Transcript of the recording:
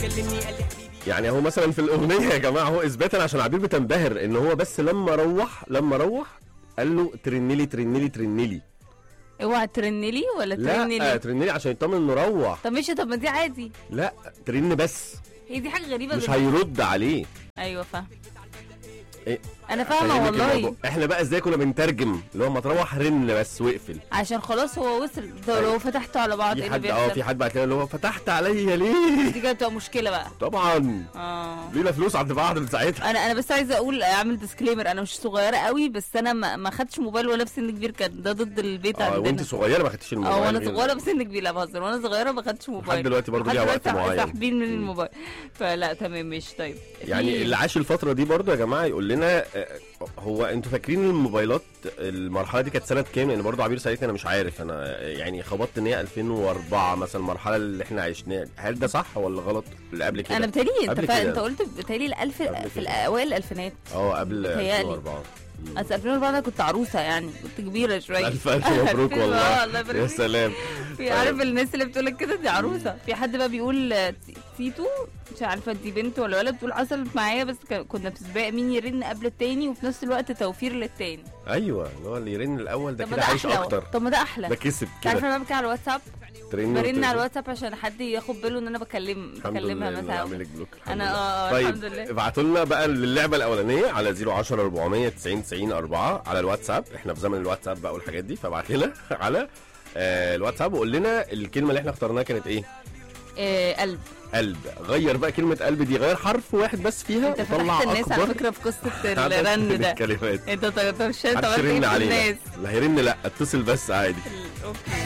كلمني قال لي حبيبي يعني هو مثلا في الاغنيه يا جماعه هو اثباتا عشان عبير بتنبهر ان هو بس لما روح لما روح قال له ترنلي ترنلي ترنلي اوعى ترنلي ولا لا ترنلي ترنلي عشان يطمن انه روح طب ماشي طب ما دي عادي لا ترن بس هي دي حاجه غريبه مش بالنسبة- هيرد عليه ايوه فاهم إيه؟ انا فاهمه فاهمك والله الموضوع. احنا بقى ازاي كنا بنترجم اللي هو ما تروح رن بس واقفل عشان خلاص هو وصل ده لو فتحته على بعض ايه في اللي حد اه بيحصل في حد بعد كده اللي هو فتحت عليا ليه دي كانت تبقى مشكله بقى طبعا اه لينا فلوس عند بعض من ساعتها انا انا بس عايزه اقول اعمل ديسكليمر انا مش صغيره قوي بس انا ما, ما خدتش موبايل ولا بسن كبير كان ده ضد البيت اه عندنا وانت صغيره ما خدتش الموبايل اه وانا غير- صغيره بسن كبير لا بهزر وانا صغيره ما خدتش موبايل دلوقتي برضه لحد ليها وقت دلوقتي معين. ساحبين من مم. الموبايل فلا تمام ماشي طيب يعني في- اللي عاش الفترة دي برضه يا جماعة يقول لنا آه، هو انتوا فاكرين الموبايلات المرحلة دي كانت سنة كام؟ لأن برضه عبير ساعتها أنا مش عارف أنا آه، يعني خبطت إن هي 2004 مثلا المرحلة اللي إحنا عشناها هل ده صح ولا غلط؟ اللي قبل كده؟ انا بتهيألي انت قبل فا... كده. انت قلت بتهيألي الالف قبل في كده. اوائل الالفينات اه قبل بتهيألي. 2004 مم. بس 2004 انا كنت عروسه يعني كنت كبيره شويه ألف ألف مبروك اه والله الله يبارك يا فيك. سلام في عارف الناس اللي بتقول لك كده دي عروسه في حد بقى بيقول آه، تي- تيتو مش عارفه دي بنت ولا ولد بتقول حصلت معايا بس ك- كنا في سباق مين يرن قبل التاني وفي نفس الوقت توفير للتاني أيوه اللي هو اللي يرن الأول ده طب ما كده ده عايش احلى أكتر طب ما ده احلى ده كسب انت عارفه كده انا ببكي على الواتساب ترن برن وتقفل. على الواتساب عشان حد ياخد باله ان انا بكلم الحمد بكلمها لله إن مثلا عامل لك بلوك الحمد انا لله. اه طيب الحمد لله ابعتوا لنا بقى اللعبه الاولانيه على 010 400 90 90 4 على الواتساب احنا في زمن الواتساب بقى والحاجات دي فابعت لنا على آه الواتساب وقول لنا الكلمه اللي احنا اخترناها كانت ايه آه قلب قلب غير بقى كلمه قلب دي غير حرف واحد بس فيها انت وطلع فتحت الناس على اكبر فكره في قصه عدد الرن من ده الكلمات انت طرشت محدش عملت ايه يرن في علينا الناس اللي هيرن لا اتصل بس عادي اوكي